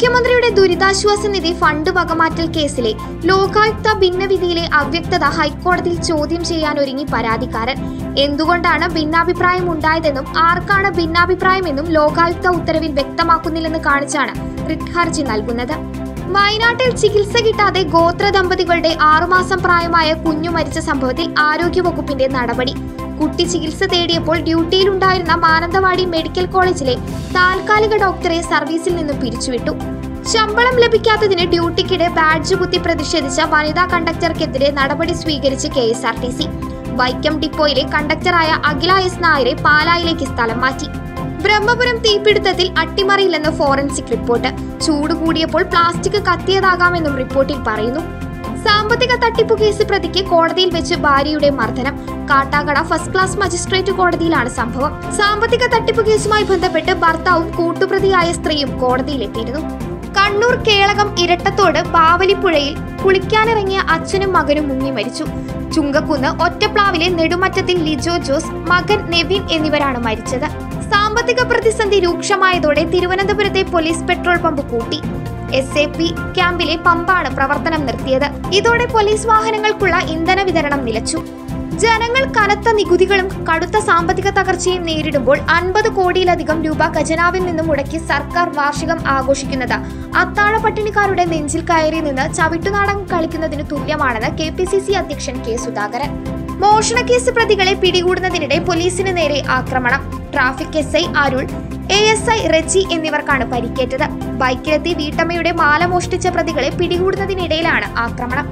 മുഖ്യമന്ത്രിയുടെ ദുരിതാശ്വാസ നിധി ഫണ്ട് വകമാറ്റൽ കേസിലെ ലോകായുക്ത ഭിന്നവിധിയിലെ അവ്യക്തത ഹൈക്കോടതിയിൽ ചോദ്യം ചെയ്യാൻ ഒരുങ്ങി പരാതിക്കാരൻ എന്തുകൊണ്ടാണ് ഭിന്നാഭിപ്രായം ഉണ്ടായതെന്നും ആർക്കാണ് ഭിന്നാഭിപ്രായമെന്നും ലോകായുക്ത ഉത്തരവിൽ വ്യക്തമാക്കുന്നില്ലെന്ന് കാണിച്ചാണ് റിട്ട് ഹർജി നൽകുന്നത് വയനാട്ടിൽ ചികിത്സ കിട്ടാതെ ഗോത്ര ദമ്പതികളുടെ ആറുമാസം പ്രായമായ കുഞ്ഞു മരിച്ച സംഭവത്തിൽ ആരോഗ്യവകുപ്പിന്റെ നടപടി കുട്ടി ചികിത്സ തേടിയപ്പോൾ ഡ്യൂട്ടിയിലുണ്ടായിരുന്ന മാനന്തവാടി മെഡിക്കൽ കോളേജിലെ താൽക്കാലിക ഡോക്ടറെ സർവീസിൽ നിന്നും പിരിച്ചുവിട്ടു ശമ്പളം ലഭിക്കാത്തതിന് ഡ്യൂട്ടിക്കിടെ ബാഡ്ജ് കുത്തി പ്രതിഷേധിച്ച വനിതാ കണ്ടക്ടർക്കെതിരെ നടപടി സ്വീകരിച്ച് K S R T C Vaikom ഡിപ്പോയിലെ കണ്ടക്ടറായ അഖില എസ് നായരെ പാലായിലേക്ക് സ്ഥലം മാറ്റി ബ്രഹ്മപുരം തീപിടുത്തത്തിൽ അട്ടിമറിയില്ലെന്ന് ഫോറൻസിക് റിപ്പോർട്ട് ചൂട് കൂടിയപ്പോൾ പ്ലാസ്റ്റിക് കത്തിയതാകാമെന്നും റിപ്പോർട്ടിൽ പറയുന്നു സാമ്പത്തിക തട്ടിപ്പു കേസ് പ്രതിക്ക് കോടതിയിൽ വെച്ച് ഭാര്യയുടെ മർദ്ദനം കാട്ടാക്കട ഫസ്റ്റ് ക്ലാസ് മജിസ്ട്രേറ്റ് കോടതിയിലാണ് സംഭവം സാമ്പത്തിക തട്ടിപ്പു കേസുമായി ബന്ധപ്പെട്ട് ഭർത്താവും കൂട്ടുപ്രതിയായ സ്ത്രീയും കോടതിയിലെത്തിയിരുന്നു കണ്ണൂർ കേളകം ഇരട്ടത്തോട് ബാവലിപ്പുഴയിൽ കുളിക്കാനിറങ്ങിയ അച്ഛനും മകനും മുങ്ങി മരിച്ചു ചുങ്കക്കുന്ന് ഒറ്റപ്ലാവിലെ നെടുമറ്റത്തിൽ ലിജോ ജോസ് മകൻ നെവിൻ എന്നിവരാണ് മരിച്ചത് സാമ്പത്തിക പ്രതിസന്ധി രൂക്ഷമായതോടെ തിരുവനന്തപുരത്തെ പോലീസ് പെട്രോൾ പമ്പ് കൂട്ടി എസ് എ പി ക്യാമ്പിലെ പമ്പാണ് പ്രവർത്തനം നിർത്തിയത് ഇതോടെ പോലീസ് വാഹനങ്ങൾക്കുള്ള ഇന്ധന വിതരണം നിലച്ചു ജനങ്ങൾ കനത്ത നികുതികളും കടുത്ത സാമ്പത്തിക തകർച്ചയും നേരിടുമ്പോൾ അൻപത് കോടിയിലധികം രൂപ ഖജനാവിൽ നിന്നും മുടക്കി സർക്കാർ വാർഷികം ആഘോഷിക്കുന്നത് അത്താഴ പട്ടിണിക്കാരുടെ നെഞ്ചിൽ കയറി നിന്ന് ചവിട്ടുനാടകം കളിക്കുന്നതിന് തുല്യമാണെന്ന് കെ പി സി സി അധ്യക്ഷൻ കെ സുധാകരൻ മോഷണക്കേസ് പ്രതികളെ പിടികൂടുന്നതിനിടെ പോലീസിന് നേരെ ആക്രമണം traffic S I Arul A S I Rechi എന്നിവർക്കാണ് പരിക്കേറ്റത് ബൈക്കിലെത്തി വീട്ടമ്മയുടെ മാല മോഷ്ടിച്ച പ്രതികളെ പിടികൂടുന്നതിനിടയിലാണ് ആക്രമണം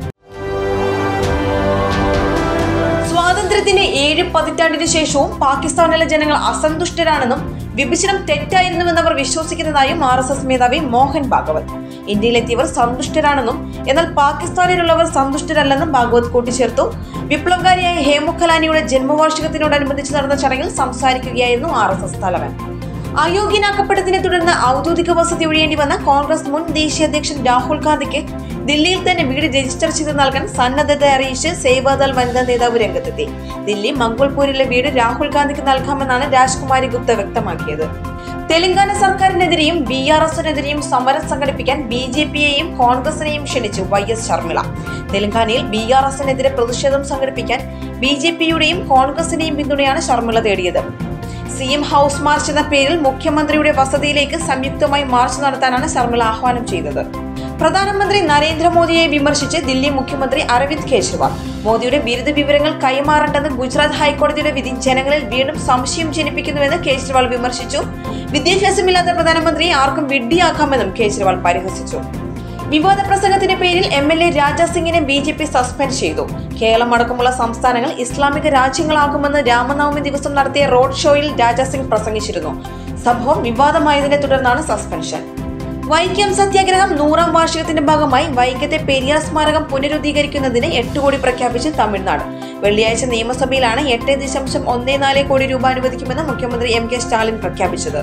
സ്വാതന്ത്ര്യത്തിന്റെ ഏഴ് പതിറ്റാണ്ടിനു ശേഷവും പാകിസ്ഥാനിലെ ജനങ്ങൾ അസന്തുഷ്ടരാണെന്നും വിഭജനം തെറ്റായിരുന്നുവെന്നവർ വിശ്വസിക്കുന്നതായും ആർ എസ് എസ് മേധാവി മോഹൻ ഭാഗവത് ഇന്ത്യയിലെത്തിയവർ സന്തുഷ്ടരാണെന്നും എന്നാൽ പാകിസ്ഥാനിലുള്ളവർ സന്തുഷ്ടരല്ലെന്നും ഭാഗവത് കൂട്ടിച്ചേർത്തു വിപ്ലവകാരിയായ ഹേമു ഖലാനിയുടെ ജന്മവാർഷികത്തിനോടനുബന്ധിച്ച് നടന്ന ചടങ്ങിൽ സംസാരിക്കുകയായിരുന്നു ആർ എസ് എസ് തലവൻ അയോഗ്യനാക്കപ്പെട്ടതിനെ തുടർന്ന് ഔദ്യോഗിക വസതി ഒഴിയേണ്ടി വന്ന കോൺഗ്രസ് മുൻ ദേശീയ അധ്യക്ഷൻ രാഹുൽ ഗാന്ധിക്ക് ദില്ലിയിൽ തന്നെ വീട് രജിസ്റ്റർ ചെയ്ത് നൽകാൻ സന്നദ്ധത അറിയിച്ച് സേവാദൾ വനിതാ നേതാവ് രംഗത്തെത്തി ദില്ലി മംഗോൾപൂരിലെ വീട് രാഹുൽ ഗാന്ധിക്ക് നൽകാമെന്നാണ് രാജ്കുമാരി ഗുപ്ത വ്യക്തമാക്കിയത് തെലങ്കാന സർക്കാരിനെതിരെയും ബി ആർ എസിനെതിരെയും സമരം സംഘടിപ്പിക്കാൻ ബി ജെ പിയെയും കോൺഗ്രസിനെയും ക്ഷണിച്ചു വൈ എസ് ശർമിള തെലങ്കാനയിൽ ബി ആർ എസിനെതിരെ പ്രതിഷേധം സംഘടിപ്പിക്കാൻ ബി ജെ പിയുടെയും കോൺഗ്രസിന്റെയും പിന്തുണയാണ് ശർമിള തേടിയത് സി എം ഹൗസ് മാർച്ച് എന്ന പേരിൽ മുഖ്യമന്ത്രിയുടെ വസതിയിലേക്ക് സംയുക്തമായി മാർച്ച് നടത്താനാണ് ശർമിള ആഹ്വാനം ചെയ്തത് പ്രധാനമന്ത്രി നരേന്ദ്രമോദിയെ വിമർശിച്ച് ദില്ലി മുഖ്യമന്ത്രി അരവിന്ദ് കെജ്രിവാൾ മോദിയുടെ ബിരുദ വിവരങ്ങൾ കൈമാറേണ്ടെന്ന് ഗുജറാത്ത് ഹൈക്കോടതിയുടെ വിധി ജനങ്ങളിൽ വീണ്ടും സംശയം ജനിപ്പിക്കുന്നുവെന്ന് കേജ്രിവാൾ വിമർശിച്ചു വിദ്യാഭ്യാസമില്ലാത്ത പ്രധാനമന്ത്രിയെ ആർക്കും വിഡ്ഢിയാക്കാമെന്നും കേജ്രിവാൾ പരിഹസിച്ചു വിവാദ പ്രസംഗത്തിന്റെ പേരിൽ എം എൽ എ രാജാ സിംഗിനെ ബി ജെ പി സസ്പെൻഡ് ചെയ്തു കേരളം അടക്കമുള്ള സംസ്ഥാനങ്ങൾ ഇസ്ലാമിക രാജ്യങ്ങളാകുമെന്ന് രാമനവമി ദിവസം നടത്തിയ റോഡ് ഷോയിൽ രാജാ സിംഗ് പ്രസംഗിച്ചിരുന്നു സംഭവം വിവാദമായതിനെ തുടർന്നാണ് സസ്പെൻഷൻ വൈക്കം സത്യാഗ്രഹം നൂറാം വാർഷികത്തിന്റെ ഭാഗമായി വൈക്കത്തെ പെരിയാർ സ്മാരകം പുനരുദ്ധീകരിക്കുന്നതിന് എട്ട് കോടി പ്രഖ്യാപിച്ച് തമിഴ്നാട് വെള്ളിയാഴ്ച നിയമസഭയിലാണ് എട്ട് ദശാംശം ഒന്നേ നാല് കോടി രൂപ അനുവദിക്കുമെന്ന് മുഖ്യമന്ത്രി എം കെ സ്റ്റാലിൻ പ്രഖ്യാപിച്ചത്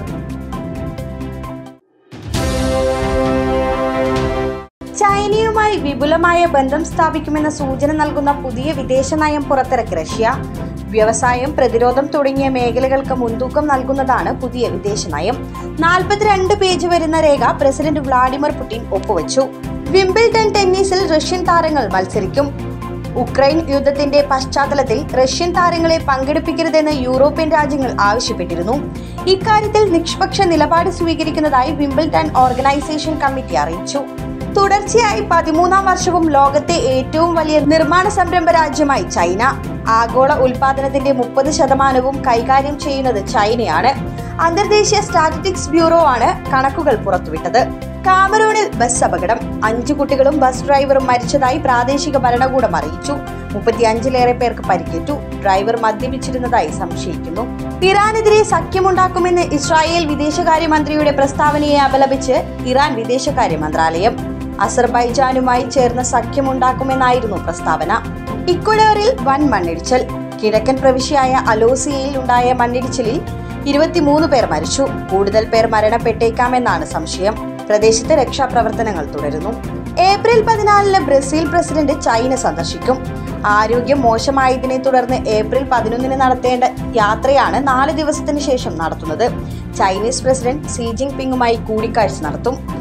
ചൈനയുമായി വിപുലമായ ബന്ധം സ്ഥാപിക്കുമെന്ന സൂചന നൽകുന്ന പുതിയ വിദേശ നയം പുറത്തിറക്കി റഷ്യ വ്യവസായം പ്രതിരോധം തുടങ്ങിയ മേഖലകൾക്ക് മുൻതൂക്കം നൽകുന്നതാണ് പുതിയ വിദേശ നയം നാൽപ്പത്തിരണ്ട് പേജ് വരുന്ന രേഖ പ്രസിഡന്റ് വ്ളാഡിമിർ പുടിൻ ഒപ്പുവച്ചു വിംബിൾട്ടൺ ടെന്നീസിൽ റഷ്യൻ താരങ്ങൾ മത്സരിക്കും ഉക്രൈൻ യുദ്ധത്തിന്റെ പശ്ചാത്തലത്തിൽ റഷ്യൻ താരങ്ങളെ പങ്കെടുപ്പിക്കരുതെന്ന് യൂറോപ്യൻ രാജ്യങ്ങൾ ആവശ്യപ്പെട്ടിരുന്നു ഇക്കാര്യത്തിൽ നിഷ്പക്ഷ നിലപാട് സ്വീകരിക്കുന്നതായി വിംബിൾട്ടൺ ഓർഗനൈസേഷൻ കമ്മിറ്റി അറിയിച്ചു തുടർച്ചയായി പതിമൂന്നാം വർഷവും ലോകത്തെ ഏറ്റവും വലിയ നിർമ്മാണ സംരംഭ രാജ്യമായി ചൈന ആഗോള ഉൽപാദനത്തിന്റെ മുപ്പത് ശതമാനവും കൈകാര്യം ചെയ്യുന്നത് ചൈനയാണ് അന്തർദേശീയ സ്റ്റാറ്റിസ്റ്റിക്സ് ബ്യൂറോ ആണ് കണക്കുകൾ പുറത്തുവിട്ടത് കാമറൂണിൽ ബസ് അപകടം അഞ്ചു കുട്ടികളും ബസ് ഡ്രൈവറും മരിച്ചതായി പ്രാദേശിക ഭരണകൂടം അറിയിച്ചു മുപ്പത്തിയഞ്ചിലേറെ പേർക്ക് പരിക്കേറ്റു ഡ്രൈവർ മദ്യപിച്ചിരുന്നതായി സംശയിക്കുന്നു ഇറാനെതിരെ സഖ്യമുണ്ടാക്കുമെന്ന് ഇസ്രായേൽ വിദേശകാര്യമന്ത്രിയുടെ പ്രസ്താവനയെ അപലപിച്ച് ഇറാൻ വിദേശകാര്യ മന്ത്രാലയം അസർബൈജാനുമായി ചേർന്ന് സഖ്യമുണ്ടാക്കുമെന്നായിരുന്നു പ്രസ്താവന ഇക്വഡോറിൽ വൻ മണ്ണിടിച്ചൽ കിഴക്കൻ പ്രവിശ്യയായ അലോസിയയിൽ ഉണ്ടായ മണ്ണിടിച്ചിലിൽ ഇരുപത്തിമൂന്ന് പേർ മരിച്ചു കൂടുതൽ പേർ മരണപ്പെട്ടേക്കാമെന്നാണ് സംശയം പ്രദേശത്ത് രക്ഷാപ്രവർത്തനങ്ങൾ തുടരുന്നു ഏപ്രിൽ പതിനാലിന് ബ്രസീൽ പ്രസിഡന്റ് ചൈന സന്ദർശിക്കും ആരോഗ്യം മോശമായതിനെ തുടർന്ന് ഏപ്രിൽ പതിനൊന്നിന് നടത്തേണ്ട യാത്രയാണ് നാല് ദിവസത്തിന് ശേഷം നടത്തുന്നത് ചൈനീസ് പ്രസിഡന്റ് സി ജിങ് പിങ്ങുമായി കൂടിക്കാഴ്ച നടത്തും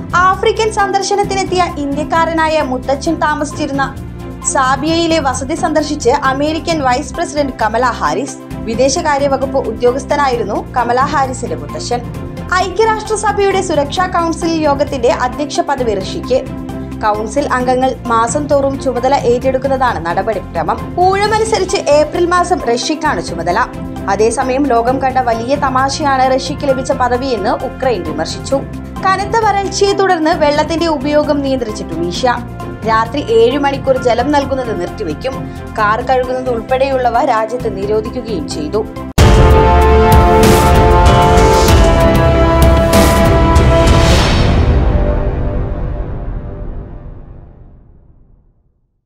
ആഫ്രിക്കൻ സന്ദർശനത്തിനെത്തിയ ഇന്ത്യക്കാരനായ മുത്തച്ഛൻ താമസിച്ചിരുന്ന സാബിയയിലെ വസതി സന്ദർശിച്ച് American vice president Kamala Harris വിദേശകാര്യ വകുപ്പ് ഉദ്യോഗസ്ഥനായിരുന്നു കമല ഹാരിസിന്റെ മുത്തശ്ശൻ ഐക്യരാഷ്ട്രസഭയുടെ സുരക്ഷാ കൗൺസിൽ യോഗത്തിന്റെ അധ്യക്ഷ പദവി ഋഷിക്ക് കൗൺസിൽ അംഗങ്ങൾ മാസം തോറും ചുമതല ഏറ്റെടുക്കുന്നതാണ് നടപടിക്രമം ഊഴമനുസരിച്ച് ഏപ്രിൽ മാസം റഷ്യക്കാണ് ചുമതല അതേസമയം ലോകം കണ്ട വലിയ തമാശയാണ് റഷ്യക്ക് ലഭിച്ച പദവിയെന്ന് ഉക്രൈൻ വിമർശിച്ചു കനത്ത വരൾച്ചയെ തുടർന്ന് വെള്ളത്തിന്റെ ഉപയോഗം നിയന്ത്രിച്ച ടുണീഷ്യ രാത്രി ഏഴ് മണിക്കൂർ ജലം നൽകുന്നത് നിർത്തിവെക്കും കാർ കഴുകുന്നത് ഉൾപ്പെടെയുള്ളവ രാജ്യത്ത് നിരോധിക്കുകയും ചെയ്തു